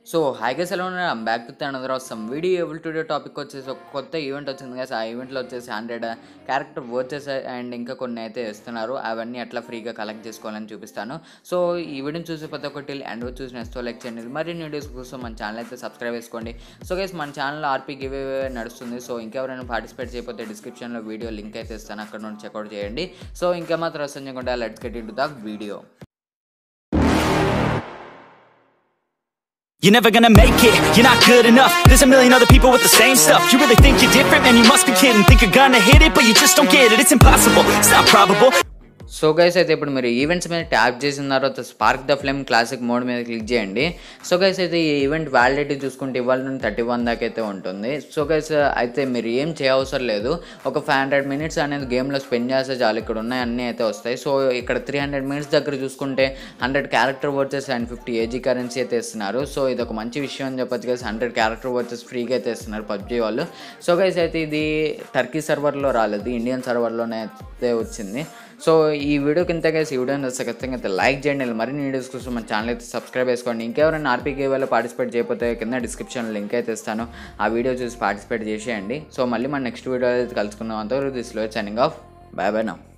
So హాయిగా సెలవు I'm back with another of some video ఎవల్ టుడే టాపిక్ వచ్చేసి ఒక కొత్త ఈవెంట్ వచ్చింది కదా ఆ ఈవెంట్లో వచ్చేసి హండ్రెడ్ క్యారెక్టర్ వర్చెస్ అండ్ ఇంకా కొన్ని అయితే ఇస్తున్నారు అవన్నీ ఎట్లా ఫ్రీగా కలెక్ట్ చేసుకోవాలని చూపిస్తాను సో ఈ వీడియోని చూసి ప్రతి ఒక్కటి అండ్ చూసి నెక్స్ట్ లైక్ చేయండి మరిన్ని వీడియోస్ కోసం మన ఛానల్ అయితే సబ్స్క్రైబ్ చేసుకోండి సో గైస్ మన ఛానల్ ఆర్పీ గివ్ నడుస్తుంది సో ఇంకెవరైనా పార్టిసిపేట్ చేయకపోతే డిస్క్రిప్షన్లో వీడియో లింక్ అయితే ఇస్తాను అక్కడ నుండి చెక్అవుట్ చేయండి సో ఇంకా మాత్రం వస్తుంది చేయకుండా let's get into the video You're never gonna make it, you're not good enough There's a million other people with the same stuff You really think you're different? Man, you must be kidding Think you're gonna hit it, but you just don't get it It's impossible, it's not probable so guys అయితే ఇప్పుడు మీరు events మీద tap చేసిన తర్వాత spark the flame classic mode మీద click చేయండి so guys అయితే ఈ ఈవెంట్ వ్యాలిడిటీ చూసుకుంటే ఇవాళ నుండి థర్టీ వన్ దాకా అయితే ఉంటుంది సో గైస్ అయితే మీరు ఏం చేయవసరం లేదు ఒక ఫైవ్ హండ్రెడ్ మినిట్స్ అనేది గేమ్లో స్పెండ్ చేస్తే చాలు ఇక్కడ ఉన్నాయి అన్నీ అయితే వస్తాయి సో ఇక్కడ త్రీ హండ్రెడ్ మినిట్స్ దగ్గర చూసుకుంటే hundred character vouchers and fifty AG currency అయితే ఇస్తున్నారు సో ఇది ఒక మంచి విషయం అని చెప్పొచ్చు గైస్ హండ్రెడ్ క్యారెక్టర్ వర్చెస్ ఫ్రీగా అయితే ఇస్తున్నారు పబ్జీ వాళ్ళు సో గైస్ అయితే ఇది టర్కీ సర్వర్లో రాలేదు ఇండియన్ సర్వర్లోనే అయితే వచ్చింది సో ఈ వీడియో కింద గైస్ ఈ వీడియో నచ్చితే ఖచ్చితంగా అయితే లైక్ చేయండి ఇలా మరిన్ని వీడియోస్ కోసం మన ఛానల్ అయితే సబ్స్క్రైబ్ చేసుకోండి ఇంకెవరైనా ఆర్పీకే వాళ్ళు పార్టిసిపేట్ చేయకపోతే కింద డిస్క్రిప్షన్ లింక్ అయితే ఇస్తాను ఆ వీడియో చూసి పార్టిసిపేట్ చేసేయండి సో మళ్ళీ మన నెక్స్ట్ వీడియో అయితే కలుసుకుందాం అంతవరకు దిస్ లో సైనింగ్ ఆఫ్ బాయ్ బాయ్ నా